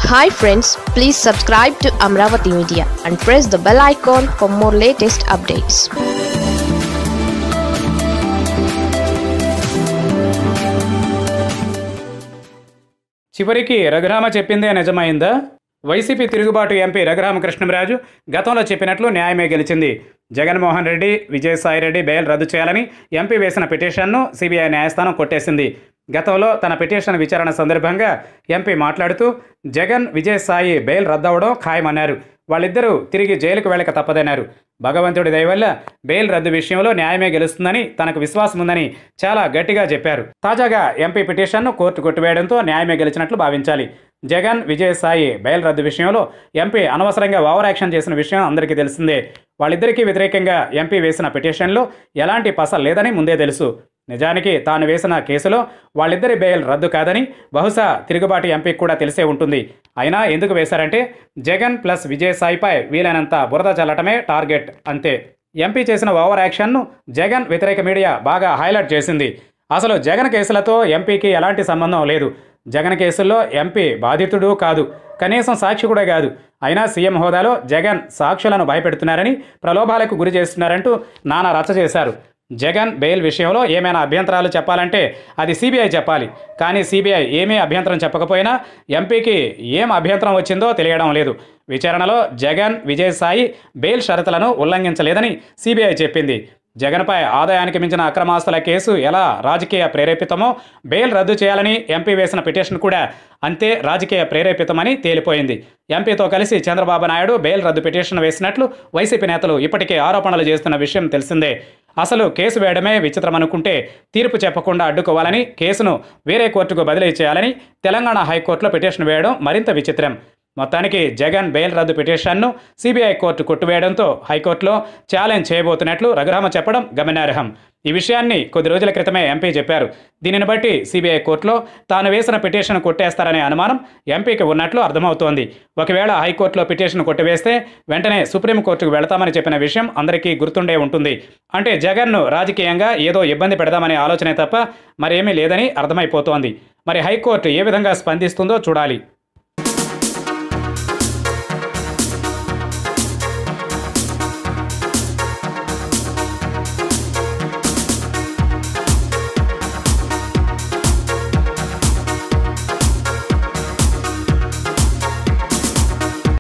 hi friends please subscribe to Amaravati media and press the bell icon for more latest updates చివరికి రఘురామ చెప్పిందే నిజమైందా YCP తిరుగుబాటు MP Raghurama Krishnam Raju గతంలో చెప్పినట్లు న్యాయమే గెలిచింది జగన్మోహన్ రెడ్డి విజయసాయిరెడ్డి బెయిల్ రద్దు చేయాలని ఎంపీ వేసిన పిటిషన్ను సిబిఐ న్యాయస్థానం కొట్టేసింది గతంలో తన పిటిషన్ విచారణ సందర్భంగా ఎంపీ మాట్లాడుతూ జగన్ విజయసాయి బెయిల్ రద్దవడం ఖాయమన్నారు వాళ్ళిద్దరూ తిరిగి జైలుకు వెళ్ళక తప్పదన్నారు భగవంతుడి దయ వల్ల బెయిల్ రద్దు విషయంలో న్యాయమే గెలుస్తుందని తనకు విశ్వాసం ఉందని చాలా గట్టిగా చెప్పారు తాజాగా ఎంపీ పిటిషన్ను కోర్టు కొట్టివేయడంతో న్యాయమే గెలిచినట్లు భావించాలి జగన్ విజయసాయి బెయిల్ రద్దు విషయంలో ఎంపీ అనవసరంగా ఓవర్ యాక్షన్ చేసిన విషయం అందరికీ తెలిసిందే వాళ్ళిద్దరికీ వ్యతిరేకంగా ఎంపీ వేసిన పిటిషన్లో ఎలాంటి పస లేదని ముందే తెలుసు నిజానికి తాను వేసిన కేసులో వాళ్ళిద్దరి బెయిల్ రద్దు కాదని బహుశా తిరుగుబాటు ఎంపీకి కూడా తెలిసే ఉంటుంది అయినా ఎందుకు వేశారంటే జగన్ ప్లస్ విజయసాయిపై వీలైనంత బురద చల్లటమే టార్గెట్ అంతే ఎంపీ చేసిన ఓవర్ యాక్షన్ను జగన్ వ్యతిరేక మీడియా బాగా హైలైట్ చేసింది అసలు జగన్ కేసులతో ఎంపీకి ఎలాంటి సంబంధం లేదు జగన్ కేసుల్లో ఎంపీ బాధితుడు కాదు కనీసం సాక్షి కూడా కాదు అయినా సీఎం హోదాలో జగన్ సాక్షులను భయపెడుతున్నారని ప్రలోభాలకు గురి చేస్తున్నారంటూ నానా రచ్చ చేశారు జగన్ బెయిల్ విషయంలో ఏమైనా అభ్యంతరాలు చెప్పాలంటే అది సిబిఐ చెప్పాలి కానీ సిబిఐ ఏమీ అభ్యంతరం చెప్పకపోయినా ఎంపీకి ఏం అభ్యంతరం వచ్చిందో తెలియడం లేదు విచారణలో జగన్ విజయసాయి బెయిల్ షరతులను ఉల్లంఘించలేదని సిబిఐ చెప్పింది జగన్పై ఆదాయానికి మించిన అక్రమాస్తుల కేసు ఎలా రాజకీయ ప్రేరేపితమో బెయిల్ రద్దు చేయాలని ఎంపీ వేసిన పిటిషన్ కూడా అంతే రాజకీయ ప్రేరేపితమని తేలిపోయింది ఎంపీతో కలిసి చంద్రబాబు నాయుడు బెయిల్ రద్దు పిటిషన్ వేసినట్లు వైసీపీ నేతలు ఇప్పటికే ఆరోపణలు చేస్తున్న విషయం తెలిసిందే అసలు కేసు వేయడమే విచిత్రం అనుకుంటే తీర్పు చెప్పకుండా అడ్డుకోవాలని కేసును వేరే కోర్టుకు బదిలీ చేయాలని తెలంగాణ హైకోర్టులో పిటిషన్ వేయడం మరింత విచిత్రం మొత్తానికి జగన్ బెయిల్ రద్దు పిటిషన్ను సిబిఐ కోర్టు కొట్టివేయడంతో హైకోర్టులో ఛాలెంజ్ చేయబోతున్నట్లు రఘురామ చెప్పడం గమనార్హం ఈ విషయాన్ని కొద్ది రోజుల క్రితమే ఎంపీ చెప్పారు దీనిని బట్టి సిబిఐ కోర్టులో తాను వేసిన పిటిషన్ కొట్టేస్తారనే అనుమానం ఎంపీకి ఉన్నట్లు అర్థమవుతోంది ఒకవేళ హైకోర్టులో పిటిషన్ కొట్టివేస్తే వెంటనే సుప్రీంకోర్టుకు వెళతామని చెప్పిన విషయం అందరికీ గుర్తుండే ఉంటుంది అంటే జగన్ను రాజకీయంగా ఏదో ఇబ్బంది పెడదామనే ఆలోచనే తప్ప మరేమీ లేదని అర్థమైపోతోంది మరి హైకోర్టు ఏ విధంగా స్పందిస్తుందో చూడాలి